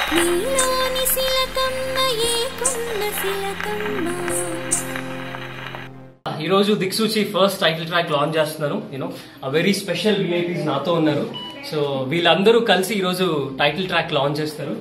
నీలోని శిలకమ్మ ఏకున్న శిలకమ్మ ఈరోజు Diksuchi first title track launch చేస్తున్నాను you know uh very special VIPs నాతో ఉన్నారు సో వీళ్ళందరూ కలిసి ఈరోజు టైటిల్ ట్రాక్ లాంచ్ చేస్తారు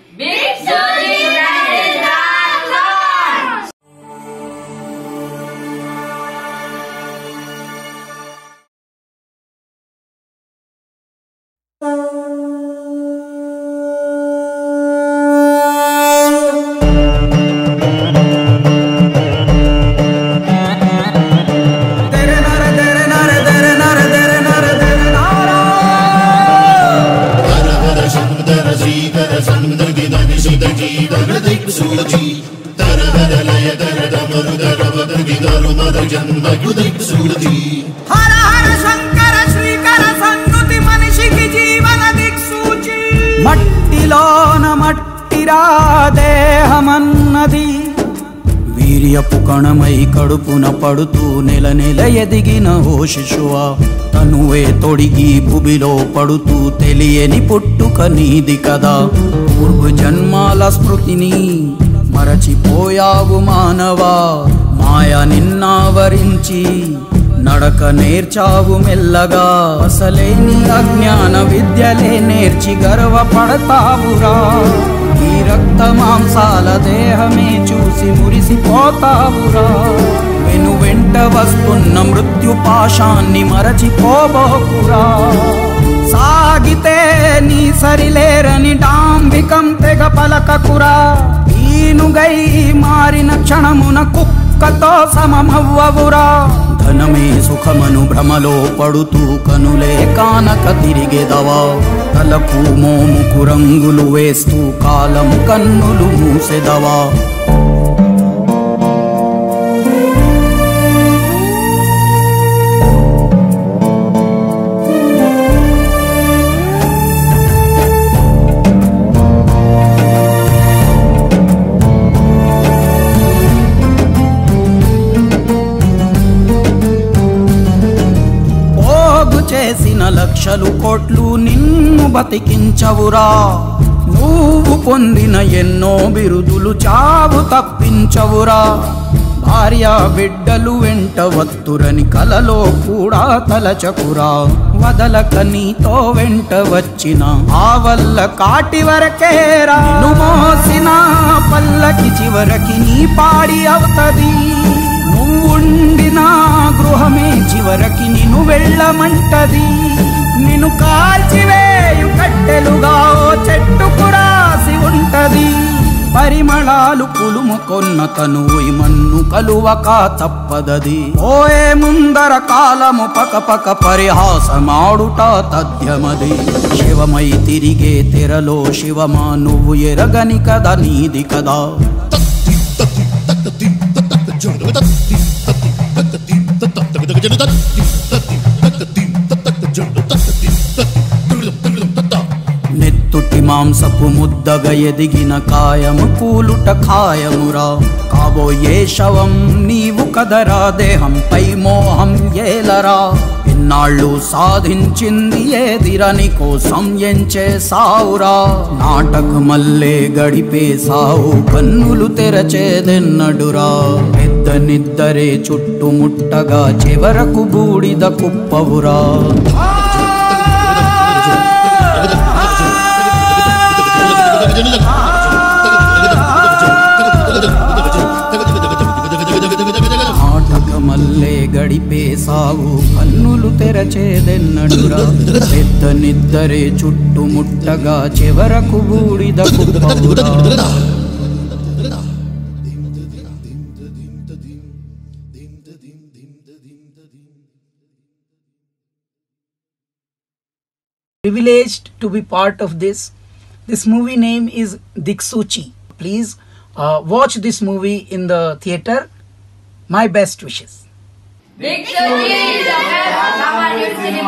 హర హర శంకర శ్రీకర సన్మృగిదని సుధ జీవన దిక్సూచి తర హర లయ ధర మరుధర వదగిదరు మద జన్మకు దిక్సూచి హర హర శంకర శ్రీకర సన్నుతి మనిషికి జీవన దిక్సూచి మట్టిలోన మట్టిరా దేహమన్నది వీర్యపు కణమై కడుపున పడుతూ నెల నెల ఎదిగిన ఓ శిశువా తనువే తొడిగి భుబిలో పడుతూ తెలియని పుట్టుక నీది కదా పూర్వ జన్మాల స్మృతిని మరచిపోయావు మానవా మాయ నిన్నావరించి నడక నేర్చావు మెల్లగా అసలేని అజ్ఞాన విద్యలే నేర్చి గర్వపడతావురా ఈ రక్త మాంసాల దేహమే చూసి మురిసిపోతావురా వెను వెంట వస్తున్న మృత్యు పాశాన్ని మరచిపోబోకురా సాగితే నీ సరిలేరని డాంబికం తెగ పలకకురా ఈనుగై మారిన క్షణమున కుక్కతో సమమవ్వవురా ధనమే సుఖమను భ్రమలో పడుతూ కనులే కానక తిరిగెదవా తలకు మోముకు రంగులు వేస్తూ కాలము కన్నులు మూసెదవా పోగు చేసిన లక్షలు కోట్లు నిన్ను బతికించవురా నువ్వు పొందిన ఎన్నో బిరుదులు చావు తప్పించవురా భార్య బిడ్డలు వెంట వత్తురని కలలో కూడా తలచకురా వదలక నీతో వెంట వచ్చిన ఆ వల్ల కాటి వరకేరా నిన్ను మోసిన పల్లకి చివరకి నీ పాడి అవుతది నువ్వుండిన గృహమే చివరకి నిన్ను వెళ్ళమంటది నిన్ను కాల్చివేయు కట్టెలుగా ఓ చెట్టుకు రాసి ఉంటది పరిమళాలు పులుముకొన్న తను మన్ను కలువక తప్పదది ఓయే ముందర కాలము పక పక పరిహాసమాడుట తథ్యమది శివమై తిరిగే తెరలో శివమా నువ్వు ఎరగని కదా నీది కదా నెత్తుటి మాంసపు ముద్దగా ఎదిగిన కాయము కూలుట ఖాయమురా కాబోయే శవం నీవు కదరా దేహంపై మోహం ఏలరా ఇన్నాళ్ళు సాధించింది ఏదిరని కోసం ఎంచే సావురా నాటకమల్లే గడిపే సావు కన్నులు తెరచేదెన్నడురా పెద్ద నిద్దరే చుట్టుముట్టగా చివరకు బూడిద కుప్పవురా నాటకమల్లే గడిపే సాగు కన్నులు తెరచేదెన్నడురా పెద్ద నిద్దరే చుట్టుముట్టగా చివరకు బూడిద కుప్పవురా privileged to be part of this. This movie name is Diksuchi. Please uh, watch this movie in the theater. My best wishes. Victory! The best of our